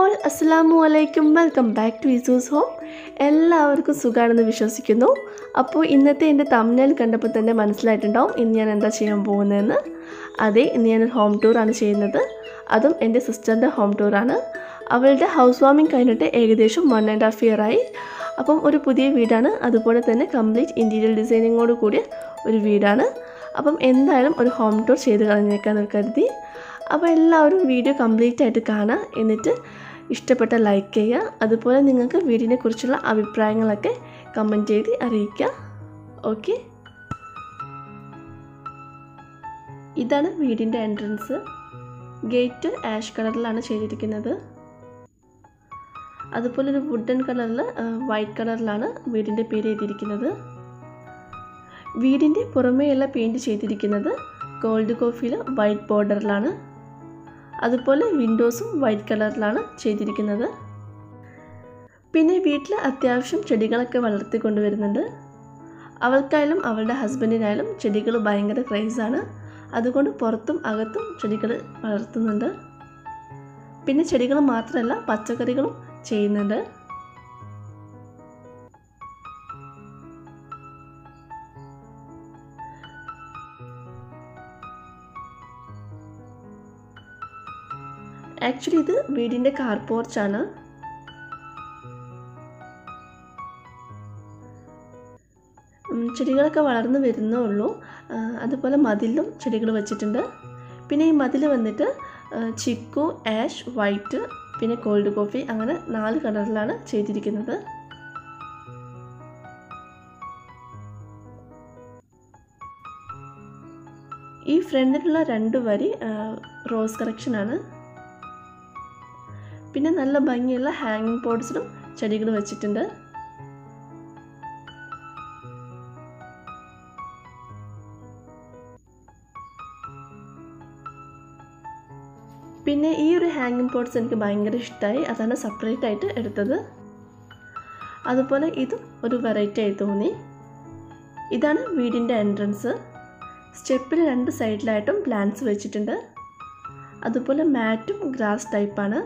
all അസ്സാം വലൈക്കും welcome back to ഇസൂസ് ഹോം എല്ലാവർക്കും സുഖമാണെന്ന് വിശ്വസിക്കുന്നു അപ്പോൾ ഇന്നത്തെ എൻ്റെ തമ്മിൽ കണ്ടപ്പോൾ തന്നെ മനസ്സിലായിട്ടുണ്ടാവും ഇന്ന് ഞാൻ എന്താ ചെയ്യാൻ പോകുന്നതെന്ന് അതെ ഇന്ന് ഞാൻ ഹോം ടൂറാണ് ചെയ്യുന്നത് അതും എൻ്റെ സിസ്റ്ററിൻ്റെ ഹോം ടൂറാണ് അവളുടെ ഹൗസ് വാമിങ് കഴിഞ്ഞിട്ട് ഏകദേശം വൺ ആൻഡ് ഹാഫ് ഇയർ ആയി അപ്പം ഒരു പുതിയ വീടാണ് അതുപോലെ തന്നെ കംപ്ലീറ്റ് ഇൻറ്റീരിയർ ഡിസൈനിങ്ങോട് കൂടിയ ഒരു വീടാണ് അപ്പം എന്തായാലും ഒരു ഹോം ടൂർ ചെയ്ത് കളഞ്ഞേക്കാന്ന് കരുതി അപ്പോൾ എല്ലാവരും വീഡിയോ കംപ്ലീറ്റ് ആയിട്ട് കാണുക എന്നിട്ട് ഇഷ്ടപ്പെട്ട ലൈക്ക് ചെയ്യുക അതുപോലെ നിങ്ങൾക്ക് വീടിനെ കുറിച്ചുള്ള അഭിപ്രായങ്ങളൊക്കെ കമൻറ്റ് ചെയ്ത് അറിയിക്കുക ഓക്കെ ഇതാണ് വീടിൻ്റെ എൻട്രൻസ് ഗേറ്റ് ആഷ് കളറിലാണ് ചെയ്തിരിക്കുന്നത് അതുപോലെ ഒരു വുഡൻ കളറിൽ വൈറ്റ് കളറിലാണ് വീടിൻ്റെ പേര് എഴുതിയിരിക്കുന്നത് വീടിൻ്റെ പുറമേയുള്ള പെയിൻറ് ചെയ്തിരിക്കുന്നത് ഗോൾഡ് കോഫിയിൽ വൈറ്റ് ബോർഡറിലാണ് അതുപോലെ വിൻഡോസും വൈറ്റ് കളറിലാണ് ചെയ്തിരിക്കുന്നത് പിന്നെ വീട്ടിൽ അത്യാവശ്യം ചെടികളൊക്കെ വളർത്തി കൊണ്ടുവരുന്നുണ്ട് അവൾക്കായാലും അവളുടെ ഹസ്ബൻഡിനായാലും ചെടികൾ ഭയങ്കര ക്രൈസാണ് അതുകൊണ്ട് പുറത്തും അകത്തും ചെടികൾ വളർത്തുന്നുണ്ട് പിന്നെ ചെടികൾ മാത്രമല്ല പച്ചക്കറികളും ചെയ്യുന്നുണ്ട് ആക്ച്വലി ഇത് വീടിൻ്റെ കാർ പോർച്ചാണ് ചെടികളൊക്കെ വളർന്നു വരുന്നേ ഉള്ളൂ അതുപോലെ മതിലും ചെടികൾ വെച്ചിട്ടുണ്ട് പിന്നെ ഈ മതിൽ വന്നിട്ട് ചിക്കു ആഷ് വൈറ്റ് പിന്നെ കോൾഡ് കോഫി അങ്ങനെ നാല് കളറിലാണ് ചെയ്തിരിക്കുന്നത് ഈ ഫ്രണ്ടിലുള്ള രണ്ട് വരി റോസ് കളക്ഷനാണ് പിന്നെ നല്ല ഭംഗിയുള്ള ഹാങ്ങിങ് പോട്ട്സിലും ചെടികൾ വെച്ചിട്ടുണ്ട് പിന്നെ ഈ ഒരു ഹാങ്ങിങ് പോട്ട്സ് എനിക്ക് ഭയങ്കര ഇഷ്ടമായി അതാണ് സെപ്പറേറ്റ് ആയിട്ട് എടുത്തത് അതുപോലെ ഇതും ഒരു വെറൈറ്റി ആയി തോന്നി ഇതാണ് വീടിൻ്റെ എൻട്രൻസ് സ്റ്റെപ്പിന് രണ്ട് സൈഡിലായിട്ടും പ്ലാന്റ്സ് വെച്ചിട്ടുണ്ട് അതുപോലെ മാറ്റും ഗ്രാസ് ടൈപ്പാണ്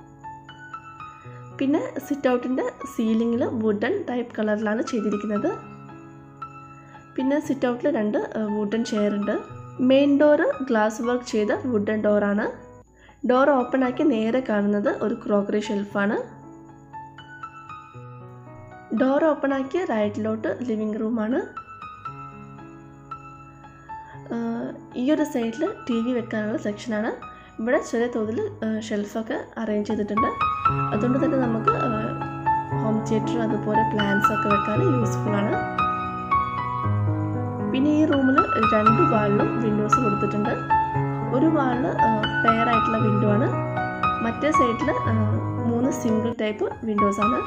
പിന്നെ സിറ്റ് ഔട്ടിൻ്റെ സീലിങ്ങിൽ വുഡൻ ടൈപ്പ് കളറിലാണ് ചെയ്തിരിക്കുന്നത് പിന്നെ സിറ്റ് ഔട്ടിൽ രണ്ട് വുഡൻ ചെയർ ഉണ്ട് മെയിൻ ഡോറ് ഗ്ലാസ് വർക്ക് ചെയ്ത വുഡൻ ഡോറാണ് ഡോർ ഓപ്പൺ ആക്കി നേരെ കാണുന്നത് ഒരു ക്രോക്കറി ഷെൽഫാണ് ഡോർ ഓപ്പൺ ആക്കി റൈറ്റിലോട്ട് ലിവിങ് റൂമാണ് ഈ ഒരു സൈഡിൽ ടി വി വെക്കാനുള്ള സെക്ഷനാണ് ഇവിടെ ചെറിയ തോതിൽ ഷെൽഫൊക്കെ അറേഞ്ച് ചെയ്തിട്ടുണ്ട് അതുകൊണ്ട് തന്നെ നമുക്ക് ഹോം തിയേറ്റർ അതുപോലെ പ്ലാൻസ് ഒക്കെ വെക്കാൻ യൂസ്ഫുൾ ആണ് പിന്നെ ഈ റൂമിൽ രണ്ട് വാളിലും വിൻഡോസ് കൊടുത്തിട്ടുണ്ട് ഒരു വാളിൽ പെയർ ആയിട്ടുള്ള വിൻഡോ ആണ് മറ്റേ സൈഡിൽ മൂന്ന് സിംഗിൾ ടൈപ്പ് വിൻഡോസ് ആണ്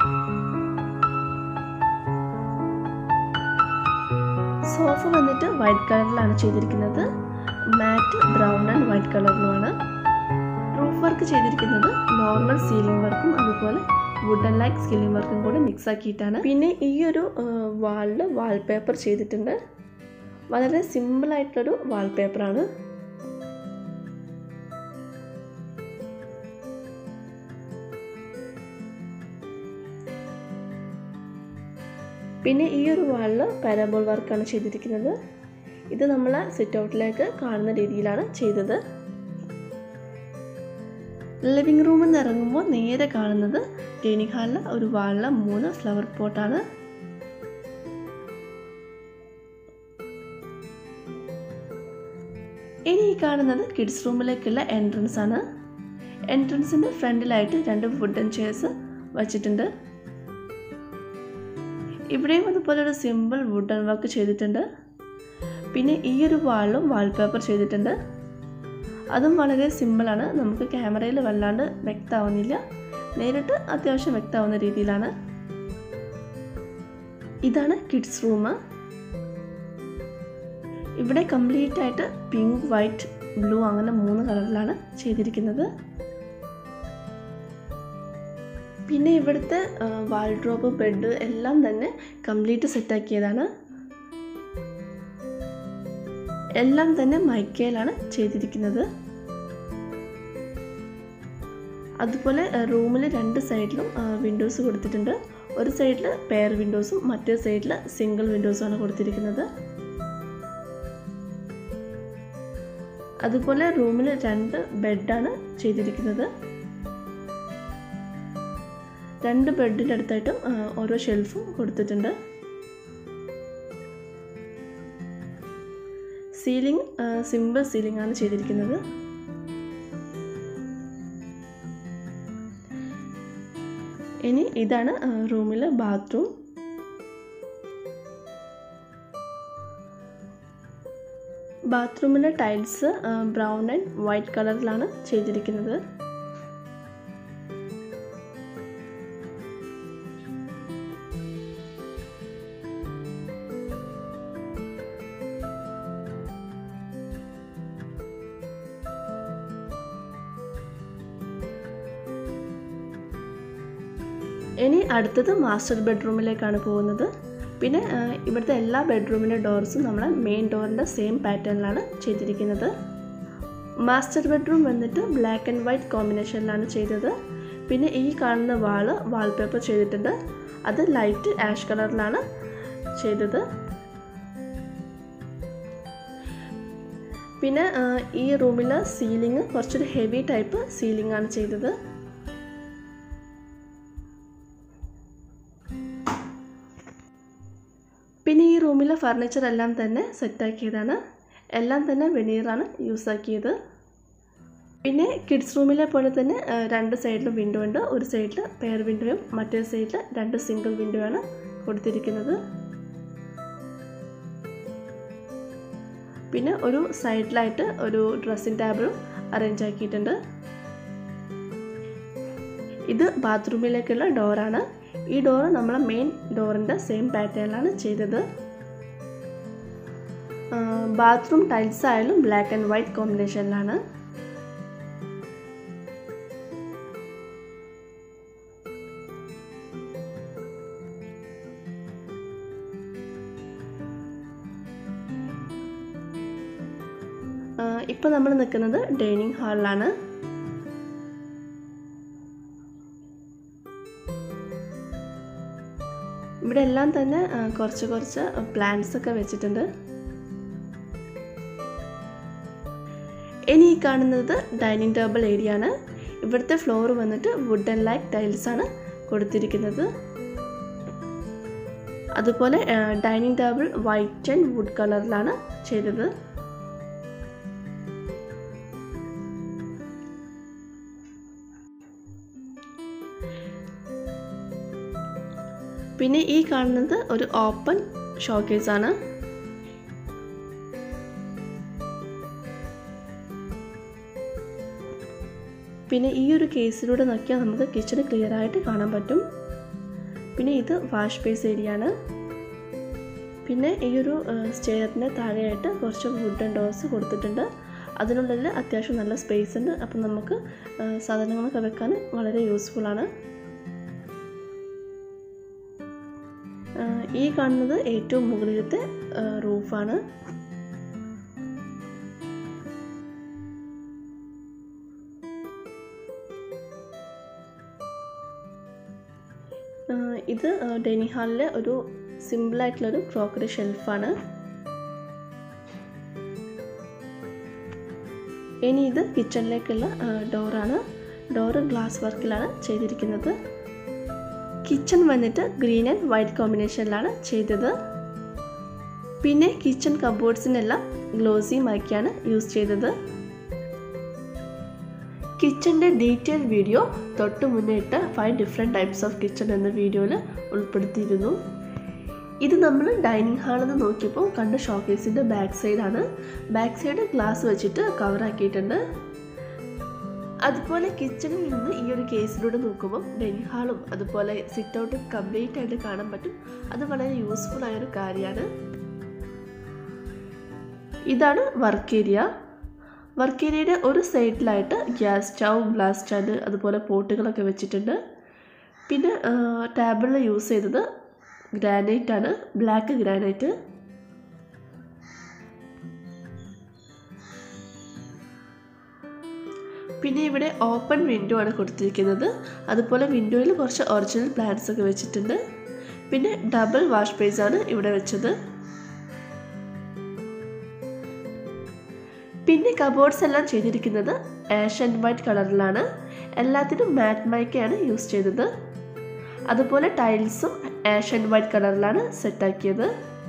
സോഫ വന്നിട്ട് വൈറ്റ് കളറിലാണ് ചെയ്തിരിക്കുന്നത് മാറ്റ് ബ്രൗൺ ആൻഡ് വൈറ്റ് കളറിലുമാണ് റൂഫ് വർക്ക് ചെയ്തിരിക്കുന്നത് നോർമൽ സീലിംഗ് വർക്കും അതുപോലെ വുഡൻ ലൈക്ക് സീലിംഗ് വർക്കും കൂടി മിക്സ് ആക്കിയിട്ടാണ് പിന്നെ ഈ ഒരു വാളിൽ വാൾപേപ്പർ ചെയ്തിട്ടുണ്ട് വളരെ സിമ്പിളായിട്ടൊരു വാൾപേപ്പറാണ് പിന്നെ ഈ ഒരു വാളിൽ പാരാബോൾ വർക്കാണ് ചെയ്തിരിക്കുന്നത് ഇത് നമ്മൾ സിറ്റ് ഔട്ടിലേക്ക് കാണുന്ന രീതിയിലാണ് ചെയ്തത് ലിവിങ് റൂമിൽ നിന്ന് ഇറങ്ങുമ്പോൾ നേരെ കാണുന്നത് ഡൈനിങ് ഹാളിൽ ഒരു വാളിലെ മൂന്ന് ഫ്ലവർ പോട്ടാണ് ഇനി ഈ കാണുന്നത് കിഡ്സ് റൂമിലേക്കുള്ള എൻട്രൻസ് ആണ് എൻട്രൻസിൻ്റെ ഫ്രണ്ടിലായിട്ട് രണ്ട് വുഡൻ ചെയർസ് വച്ചിട്ടുണ്ട് ഇവിടെയും അതുപോലെ ഒരു സിമ്പിൾ വുഡൻ വർക്ക് ചെയ്തിട്ടുണ്ട് പിന്നെ ഈ ഒരു വാളിലും വാൾപേപ്പർ ചെയ്തിട്ടുണ്ട് അതും വളരെ സിമ്പിളാണ് നമുക്ക് ക്യാമറയിൽ വല്ലാണ്ട് വ്യക്തമാവുന്നില്ല നേരിട്ട് അത്യാവശ്യം വ്യക്തമാവുന്ന രീതിയിലാണ് ഇതാണ് കിഡ്സ് റൂം ഇവിടെ കംപ്ലീറ്റ് ആയിട്ട് പിങ്ക് വൈറ്റ് ബ്ലൂ അങ്ങനെ മൂന്ന് കളറിലാണ് ചെയ്തിരിക്കുന്നത് പിന്നെ ഇവിടുത്തെ വാൾഡ്രോബ് ബെഡ് എല്ലാം തന്നെ കംപ്ലീറ്റ് സെറ്റാക്കിയതാണ് എല്ലാം തന്നെ മൈക്കയിലാണ് ചെയ്തിരിക്കുന്നത് അതുപോലെ റൂമിൽ രണ്ട് സൈഡിലും വിൻഡോസ് കൊടുത്തിട്ടുണ്ട് ഒരു സൈഡിൽ പെയർ വിൻഡോസും മറ്റേ സൈഡിൽ സിംഗിൾ വിൻഡോസുമാണ് കൊടുത്തിരിക്കുന്നത് അതുപോലെ റൂമിൽ രണ്ട് ബെഡാണ് ചെയ്തിരിക്കുന്നത് രണ്ട് ബെഡിൻ്റെ അടുത്തായിട്ടും ഓരോ ഷെൽഫും കൊടുത്തിട്ടുണ്ട് സീലിംഗ് സിമ്പിൾ സീലിംഗ് ആണ് ചെയ്തിരിക്കുന്നത് ഇനി ഇതാണ് റൂമിലെ ബാത്റൂം ബാത്റൂമിലെ ടൈൽസ് ബ്രൗൺ ആൻഡ് വൈറ്റ് കളറിലാണ് ചെയ്തിരിക്കുന്നത് ഇനി അടുത്തത് മാസ്റ്റർ ബെഡ്റൂമിലേക്കാണ് പോകുന്നത് പിന്നെ ഇവിടുത്തെ എല്ലാ ബെഡ്റൂമിൻ്റെ ഡോർസും നമ്മൾ മെയിൻ ഡോറിൻ്റെ സെയിം പാറ്റേണിലാണ് ചെയ്തിരിക്കുന്നത് മാസ്റ്റർ ബെഡ്റൂം വന്നിട്ട് ബ്ലാക്ക് ആൻഡ് വൈറ്റ് കോമ്പിനേഷനിലാണ് ചെയ്തത് പിന്നെ ഈ കാണുന്ന വാള് വാൾപേപ്പർ ചെയ്തിട്ടുണ്ട് അത് ലൈറ്റ് ആഷ് കളറിലാണ് ചെയ്തത് പിന്നെ ഈ റൂമിലെ സീലിംഗ് കുറച്ചൊരു ഹെവി ടൈപ്പ് സീലിംഗ് ആണ് ചെയ്തത് പിന്നെ ഈ റൂമിലെ ഫർണിച്ചർ എല്ലാം തന്നെ സെറ്റാക്കിയതാണ് എല്ലാം തന്നെ വെനീറാണ് യൂസ് ആക്കിയത് പിന്നെ കിഡ്സ് റൂമിലെ പോലെ തന്നെ രണ്ട് സൈഡിലും വിൻഡോ ഉണ്ട് ഒരു സൈഡിൽ പെയർ വിൻഡോയും മറ്റേ സൈഡിൽ രണ്ട് സിംഗിൾ വിൻഡോ ആണ് കൊടുത്തിരിക്കുന്നത് പിന്നെ ഒരു സൈഡിലായിട്ട് ഒരു ഡ്രസ്സിംഗ് ടേബിളും അറേഞ്ച് ആക്കിയിട്ടുണ്ട് ഇത് ബാത്റൂമിലേക്കുള്ള ഡോറാണ് ഈ ഡോറ് നമ്മളെ മെയിൻ ഡോറിൻ്റെ സെയിം പാറ്റേണിലാണ് ചെയ്തത് ബാത്റൂം ടൈൽസ് ആയാലും ബ്ലാക്ക് ആൻഡ് വൈറ്റ് കോമ്പിനേഷനിലാണ് ഇപ്പോൾ നമ്മൾ നിൽക്കുന്നത് ഡൈനിങ് ഹാളിലാണ് ഇവിടെ എല്ലാം തന്നെ കുറച്ച് കുറച്ച് പ്ലാന്റ്സ് ഒക്കെ വെച്ചിട്ടുണ്ട് ഇനി ഈ കാണുന്നത് ഡൈനിങ് ടേബിൾ ഏരിയ ആണ് ഇവിടുത്തെ ഫ്ലോർ വന്നിട്ട് വുഡൻ ലൈക്ക് ടൈൽസ് ആണ് കൊടുത്തിരിക്കുന്നത് അതുപോലെ dining table white and wood കളറിലാണ് ചെയ്തത് പിന്നെ ഈ കാണുന്നത് ഒരു ഓപ്പൺ ഷോക്കേസ് ആണ് പിന്നെ ഈ ഒരു കേസിലൂടെ നോക്കിയാൽ നമുക്ക് കിച്ചൺ ക്ലിയർ ആയിട്ട് കാണാൻ പറ്റും പിന്നെ ഇത് വാഷ് ബേസ് ഏരിയ ആണ് പിന്നെ ഈ ഒരു സ്റ്റെയറിന് താഴെയായിട്ട് കുറച്ച് വുഡൻ ഡോർസ് കൊടുത്തിട്ടുണ്ട് അതിനുള്ളിൽ അത്യാവശ്യം നല്ല സ്പേസ് ഉണ്ട് അപ്പം നമുക്ക് സാധനങ്ങളൊക്കെ വെക്കാൻ വളരെ യൂസ്ഫുൾ ആണ് ഈ കാണുന്നത് ഏറ്റവും മുകളിലത്തെ റൂഫാണ് ഇത് ഡൈനിങ് ഹാളിലെ ഒരു സിമ്പിളായിട്ടുള്ളൊരു ക്രോക്കറി ഷെൽഫാണ് ഇനി ഇത് കിച്ചണിലേക്കുള്ള ഡോറാണ് ഡോറ് ഗ്ലാസ് വർക്കിലാണ് ചെയ്തിരിക്കുന്നത് കിച്ചൺ വന്നിട്ട് ഗ്രീൻ ആൻഡ് വൈറ്റ് കോമ്പിനേഷനിലാണ് ചെയ്തത് പിന്നെ കിച്ചൺ കബോർഡ്സിനെല്ലാം ഗ്ലോസി മൈക്കാണ് യൂസ് ചെയ്തത് കിച്ചൻ്റെ ഡീറ്റെയിൽ വീഡിയോ തൊട്ട് മുന്നേ ഇട്ട five different types of kitchen എന്ന വീഡിയോയിൽ ഉൾപ്പെടുത്തിയിരുന്നു ഇത് നമ്മൾ ഡൈനിങ് ഹാളിൽ നിന്ന് നോക്കിയപ്പോൾ കണ്ട ഷോക്കേസിൻ്റെ ബാക്ക് സൈഡാണ് ബാക്ക് സൈഡ് ഗ്ലാസ് വെച്ചിട്ട് കവറാക്കിയിട്ടുണ്ട് അതുപോലെ കിച്ചണിൽ നിന്ന് ഈ ഒരു കേസിലൂടെ നോക്കുമ്പോൾ ഡൈനിങ് ഹാളും അതുപോലെ സിറ്റ് ഔട്ടും കംപ്ലീറ്റ് ആയിട്ട് കാണാൻ പറ്റും അത് വളരെ യൂസ്ഫുൾ ആയൊരു കാര്യമാണ് ഇതാണ് വർക്ക് ഏരിയ വർക്ക് ഏരിയയുടെ ഒരു സൈഡിലായിട്ട് ഗ്യാസ് സ്റ്റൗ ഗ്ലാസ് സ്റ്റാൻഡ് അതുപോലെ പോട്ടുകളൊക്കെ വെച്ചിട്ടുണ്ട് പിന്നെ ടേബിളിൽ യൂസ് ചെയ്തത് ഗ്രാനൈറ്റ് ആണ് ബ്ലാക്ക് ഗ്രാനൈറ്റ് പിന്നെ ഇവിടെ ഓപ്പൺ വിൻഡോ ആണ് കൊടുത്തിരിക്കുന്നത് അതുപോലെ വിൻഡോയിൽ കുറച്ച് ഒറിജിനൽ പ്ലാന്റ്സ് ഒക്കെ വെച്ചിട്ടുണ്ട് പിന്നെ ഡബിൾ വാഷ് ബേസ് ആണ് ഇവിടെ വെച്ചത് പിന്നെ കബോർഡ്സ് എല്ലാം ചെയ്തിരിക്കുന്നത് ആഷ് ആൻഡ് വൈറ്റ് കളറിലാണ് എല്ലാത്തിനും മാറ്റ് മൈക്കയാണ് യൂസ് ചെയ്തത് അതുപോലെ ടൈൽസും ആഷ് ആൻഡ് വൈറ്റ് കളറിലാണ് സെറ്റാക്കിയത്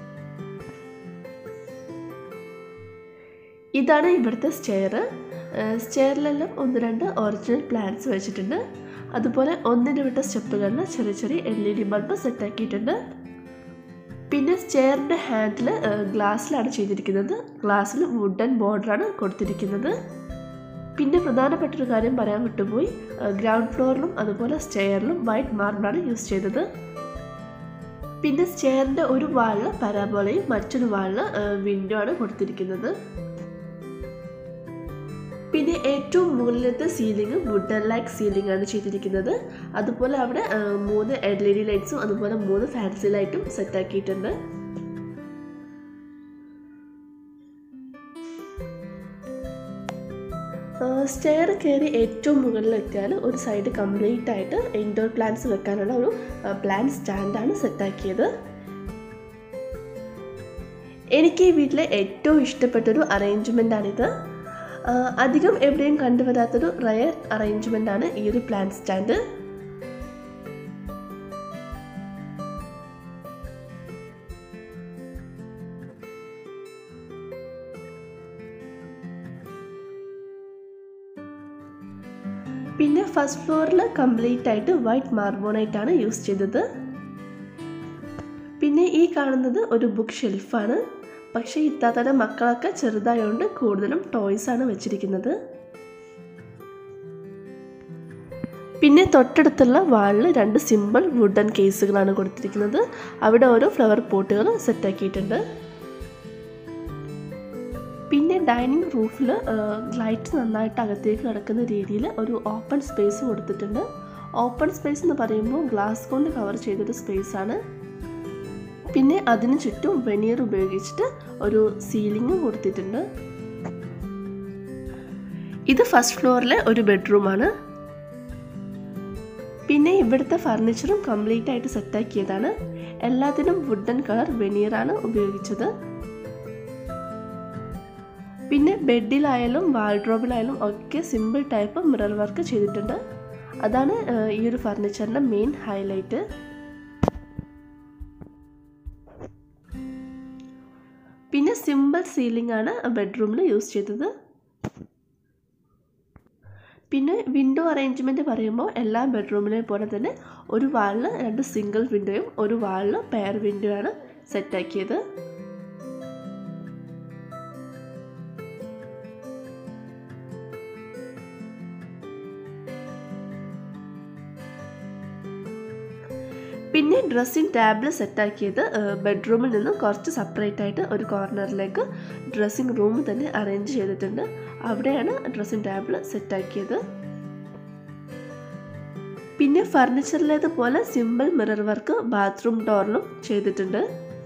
ഇതാണ് ഇവിടുത്തെ സ്റ്റെയർ സ്റ്റെയറിലെല്ലാം ഒന്ന് രണ്ട് ഒറിജിനൽ പ്ലാന്റ്സ് വെച്ചിട്ടുണ്ട് അതുപോലെ ഒന്നിന് വിട്ട സ്റ്റെപ്പുകളിൽ ചെറിയ ചെറിയ എൽ ഇ ഡി ബൾബ് സെറ്റാക്കിയിട്ടുണ്ട് പിന്നെ സ്റ്റെയറിൻ്റെ ഹാൻഡിൽ ഗ്ലാസ്സിലാണ് ചെയ്തിരിക്കുന്നത് ഗ്ലാസ്സിൽ വുഡൻ ബോർഡറാണ് കൊടുത്തിരിക്കുന്നത് പിന്നെ പ്രധാനപ്പെട്ടൊരു കാര്യം പറയാൻ വിട്ടുപോയി ഗ്രൗണ്ട് ഫ്ലോറിലും അതുപോലെ സ്റ്റെയറിലും വൈറ്റ് മാർബിളാണ് യൂസ് ചെയ്തത് പിന്നെ സ്റ്റെയറിൻ്റെ ഒരു വാളിൽ പരാബോളയും മറ്റൊരു വാളിൽ വിൻഡോ ആണ് കൊടുത്തിരിക്കുന്നത് പിന്നെ ഏറ്റവും മുകളിലത്തെ സീലിംഗ് വുഡൻ ലൈക്ക് സീലിംഗ് ആണ് ചെയ്തിരിക്കുന്നത് അതുപോലെ അവിടെ മൂന്ന് എൽ ഇ ഡി ലൈറ്റ്സും അതുപോലെ മൂന്ന് ഫാൻസി ലൈറ്റും സെറ്റ് ആക്കിയിട്ടുണ്ട് സ്റ്റെയർ കയറി ഏറ്റവും മുകളിലെത്തിയാൽ ഒരു സൈഡ് കംപ്ലീറ്റ് ആയിട്ട് ഇൻഡോർ പ്ലാന്റ്സ് വെക്കാനുള്ള ഒരു പ്ലാൻ സ്റ്റാൻഡാണ് സെറ്റാക്കിയത് എനിക്ക് ഈ വീട്ടിലെ ഏറ്റവും ഇഷ്ടപ്പെട്ടൊരു അറേഞ്ച്മെൻ്റാണിത് അധികം എവിടെയും കണ്ടുവരാത്തൊരു റയർ അറേഞ്ച്മെൻ്റ് ആണ് ഈ ഒരു പ്ലാൻ സ്റ്റാൻഡ് പിന്നെ ഫസ്റ്റ് ഫ്ലോറിൽ കംപ്ലീറ്റ് ആയിട്ട് വൈറ്റ് മാർബോണൈറ്റ് ആണ് യൂസ് ചെയ്തത് പിന്നെ ഈ കാണുന്നത് ഒരു ബുക്ക് ഷെൽഫാണ് പക്ഷേ ഇത്താത്തയുടെ മക്കളൊക്കെ ചെറുതായതുകൊണ്ട് കൂടുതലും ടോയ്സ് ആണ് വെച്ചിരിക്കുന്നത് പിന്നെ തൊട്ടടുത്തുള്ള വാളിൽ രണ്ട് സിമ്പിൾ വുഡൻ കേസുകളാണ് കൊടുത്തിരിക്കുന്നത് അവിടെ ഓരോ ഫ്ലവർ പോട്ടുകൾ സെറ്റാക്കിയിട്ടുണ്ട് പിന്നെ ഡൈനിങ് റൂഫിൽ ലൈറ്റ് നന്നായിട്ട് അകത്തേക്ക് കിടക്കുന്ന രീതിയിൽ ഒരു ഓപ്പൺ സ്പേസ് കൊടുത്തിട്ടുണ്ട് ഓപ്പൺ സ്പേസ് എന്ന് പറയുമ്പോൾ ഗ്ലാസ് കൊണ്ട് കവർ ചെയ്തൊരു സ്പേസ് ആണ് പിന്നെ അതിന് ചുറ്റും വെനിയർ ഉപയോഗിച്ചിട്ട് ഒരു സീലിംഗ് കൊടുത്തിട്ടുണ്ട് ഇത് ഫസ്റ്റ് ഫ്ലോറിലെ ഒരു ബെഡ്റൂമാണ് പിന്നെ ഇവിടുത്തെ ഫർണിച്ചറും കംപ്ലീറ്റ് ആയിട്ട് സെറ്റാക്കിയതാണ് എല്ലാത്തിനും വുഡൻ കളർ വെനിയറാണ് ഉപയോഗിച്ചത് പിന്നെ ബെഡിലായാലും വാൾഡ്രോബിലായാലും ഒക്കെ സിമ്പിൾ ടൈപ്പ് മിറർ വർക്ക് ചെയ്തിട്ടുണ്ട് അതാണ് ഈ ഒരു ഫർണിച്ചറിൻ്റെ മെയിൻ ഹൈലൈറ്റ് പിന്നെ സിമ്പിൾ സീലിംഗ് ആണ് ബെഡ്റൂമിൽ യൂസ് ചെയ്തത് പിന്നെ വിൻഡോ അറേഞ്ച്മെൻറ്റ് പറയുമ്പോൾ എല്ലാ ബെഡ്റൂമിലെ പോലെ തന്നെ ഒരു വാളിൽ രണ്ട് സിംഗിൾ വിൻഡോയും ഒരു വാളിൽ പെയർ വിൻഡോയാണ് സെറ്റാക്കിയത് പിന്നെ ഡ്രസ്സിങ് ടാബിൾ സെറ്റാക്കിയത് ബെഡ്റൂമിൽ നിന്ന് കുറച്ച് സെപ്പറേറ്റ് ആയിട്ട് ഒരു കോർണറിലേക്ക് ഡ്രസ്സിങ് റൂം തന്നെ അറേഞ്ച് ചെയ്തിട്ടുണ്ട് അവിടെയാണ് ഡ്രസ്സിങ് ടാബിൾ സെറ്റാക്കിയത് പിന്നെ ഫർണിച്ചറിലേതുപോലെ സിമ്പിൾ മിറർ വർക്ക് ബാത്റൂം ഡോറിലും ചെയ്തിട്ടുണ്ട്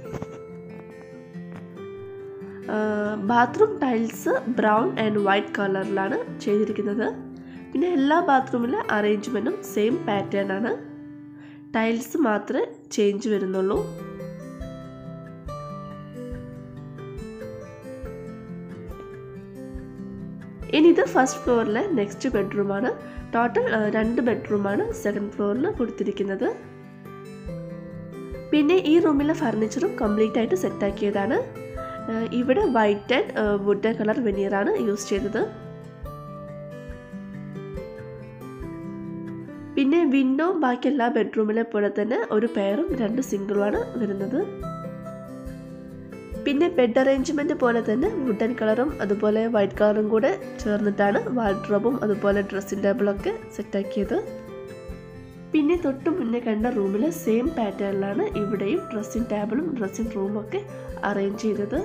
bathroom tiles brown and white കളറിലാണ് ചെയ്തിരിക്കുന്നത് പിന്നെ എല്ലാ ബാത്റൂമിലെ അറേഞ്ച്മെൻറ്റും സെയിം പാറ്റേൺ ആണ് ടൈൽസ് മാത്രമേ ചേഞ്ച് വരുന്നുള്ളൂ ഇനി ഇത് ഫസ്റ്റ് ഫ്ലോറിലെ നെക്സ്റ്റ് ബെഡ്റൂമാണ് ടോട്ടൽ രണ്ട് ബെഡ്റൂമാണ് സെക്കൻഡ് ഫ്ലോറിൽ കൊടുത്തിരിക്കുന്നത് പിന്നെ ഈ റൂമിലെ ഫർണിച്ചറും കംപ്ലീറ്റ് ആയിട്ട് സെറ്റാക്കിയതാണ് ഇവിടെ വൈറ്റ് ആൻഡ് വുഡ് കളർ വെനിയറാണ് യൂസ് ചെയ്തത് പിന്നെ വിൻഡോ ബാക്കി എല്ലാ ബെഡ്റൂമിലെ പോലെ തന്നെ ഒരു പെയറും രണ്ട് സിംഗിളുമാണ് വരുന്നത് പിന്നെ ബെഡ് അറേഞ്ച്മെന്റ് പോലെ തന്നെ വുഡൻ കളറും അതുപോലെ വൈറ്റ് കളറും കൂടെ ചേർന്നിട്ടാണ് വാർഡ്രോബും അതുപോലെ ഡ്രസ്സിംഗ് ടേബിളൊക്കെ സെറ്റാക്കിയത് പിന്നെ തൊട്ട് മുന്നേ കണ്ട റൂമിലെ സെയിം പാറ്റേണിലാണ് ഇവിടെയും ഡ്രസ്സിംഗ് ടേബിളും ഡ്രസ്സിംഗ് റൂമും ഒക്കെ അറേഞ്ച് ചെയ്തത്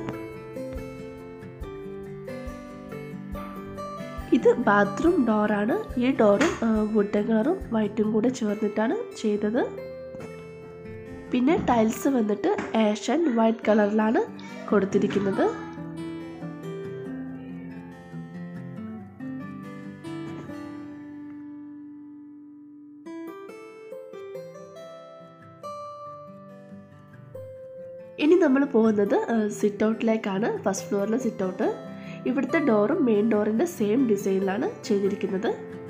ഇത് ബാത്റൂം ഡോറാണ് ഈ ഡോറും വുഡൻ കളറും വൈറ്റും കൂടെ ചേർന്നിട്ടാണ് ചെയ്തത് പിന്നെ ടൈൽസ് വന്നിട്ട് ആഷ് ആൻഡ് വൈറ്റ് കളറിലാണ് കൊടുത്തിരിക്കുന്നത് പോകുന്നത് സിറ്റ് ഔട്ടിലേക്കാണ് ഫസ്റ്റ് ഫ്ലോറിലെ സിറ്റ് ഔട്ട് ഇവിടുത്തെ ഡോറും മെയിൻ ഡോറിൻ്റെ സെയിം ഡിസൈനിലാണ് ചെയ്തിരിക്കുന്നത്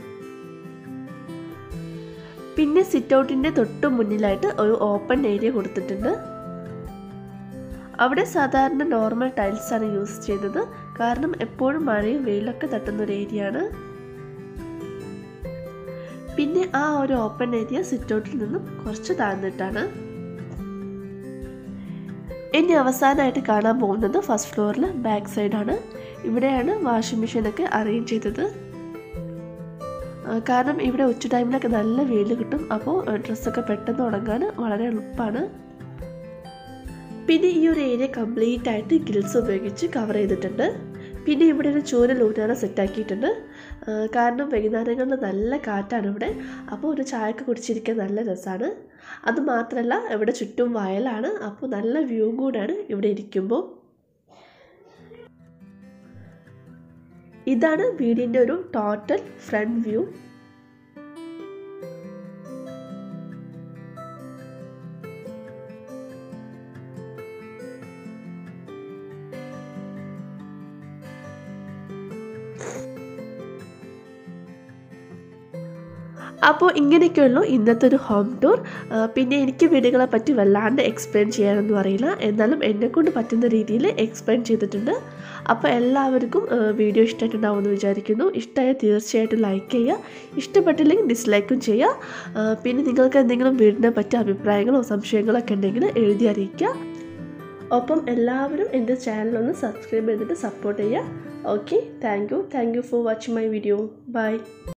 പിന്നെ സിറ്റ് ഔട്ടിൻ്റെ തൊട്ട് മുന്നിലായിട്ട് ഒരു ഓപ്പൺ ഏരിയ കൊടുത്തിട്ടുണ്ട് അവിടെ സാധാരണ നോർമൽ ടൈൽസ് ആണ് യൂസ് ചെയ്തത് കാരണം എപ്പോഴും മഴയും വെയിലൊക്കെ തട്ടുന്ന ഒരു ഏരിയ ആണ് പിന്നെ ആ ഒരു ഓപ്പൺ ഏരിയ സിറ്റ് ഔട്ടിൽ നിന്നും കുറച്ച് താഴ്ന്നിട്ടാണ് ഇനി അവസാനമായിട്ട് കാണാൻ പോകുന്നത് ഫസ്റ്റ് ഫ്ലോറിൽ ബാക്ക് സൈഡാണ് ഇവിടെയാണ് വാഷിംഗ് മെഷീനൊക്കെ അറേഞ്ച് ചെയ്തത് കാരണം ഇവിടെ ഉച്ച ടൈമിലൊക്കെ നല്ല വെയിൽ കിട്ടും അപ്പോൾ ഡ്രസ്സൊക്കെ പെട്ടെന്ന് ഉണങ്ങാൻ വളരെ എളുപ്പമാണ് പിന്നെ ഈ ഒരു ഏരിയ കംപ്ലീറ്റ് ആയിട്ട് ഗ്രിൽസ് ഉപയോഗിച്ച് കവർ ചെയ്തിട്ടുണ്ട് പിന്നെ ഇവിടെ ഒരു ചൂരൽ ഊരാന സെറ്റാക്കിയിട്ടുണ്ട് കാരണം വൈകുന്നേരങ്ങളിൽ നല്ല കാറ്റാണ് ഇവിടെ അപ്പോൾ ഒരു ചായയൊക്കെ കുടിച്ചിരിക്കാൻ നല്ല രസമാണ് അത് മാത്രമല്ല ഇവിടെ ചുറ്റും വയലാണ് അപ്പോൾ നല്ല വ്യൂ കൂടാണ് ഇവിടെ ഇരിക്കുമ്പോൾ ഇതാണ് വീടിൻ്റെ ഒരു ടോട്ടൽ ഫ്രണ്ട് വ്യൂ അപ്പോൾ ഇങ്ങനെയൊക്കെയുള്ളൂ ഇന്നത്തെ ഒരു ഹോം ടൂർ പിന്നെ എനിക്ക് വീടുകളെ പറ്റി വല്ലാണ്ട് എക്സ്പ്ലെയിൻ ചെയ്യാനൊന്നും അറിയില്ല എന്നാലും എന്നെക്കൊണ്ട് പറ്റുന്ന രീതിയിൽ എക്സ്പ്ലെയിൻ ചെയ്തിട്ടുണ്ട് അപ്പോൾ എല്ലാവർക്കും വീഡിയോ ഇഷ്ടമായിട്ടുണ്ടാവുമെന്ന് വിചാരിക്കുന്നു ഇഷ്ടമായ തീർച്ചയായിട്ടും ലൈക്ക് ചെയ്യുക ഇഷ്ടപ്പെട്ടില്ലെങ്കിൽ ഡിസ്ലൈക്കും ചെയ്യുക പിന്നെ നിങ്ങൾക്ക് എന്തെങ്കിലും വീടിനെ പറ്റിയ അഭിപ്രായങ്ങളോ സംശയങ്ങളോ ഒക്കെ ഉണ്ടെങ്കിൽ എഴുതി അറിയിക്കുക ഒപ്പം എല്ലാവരും എൻ്റെ ചാനലൊന്ന് സബ്സ്ക്രൈബ് ചെയ്തിട്ട് സപ്പോർട്ട് ചെയ്യുക okay thank you thank you for watching my video by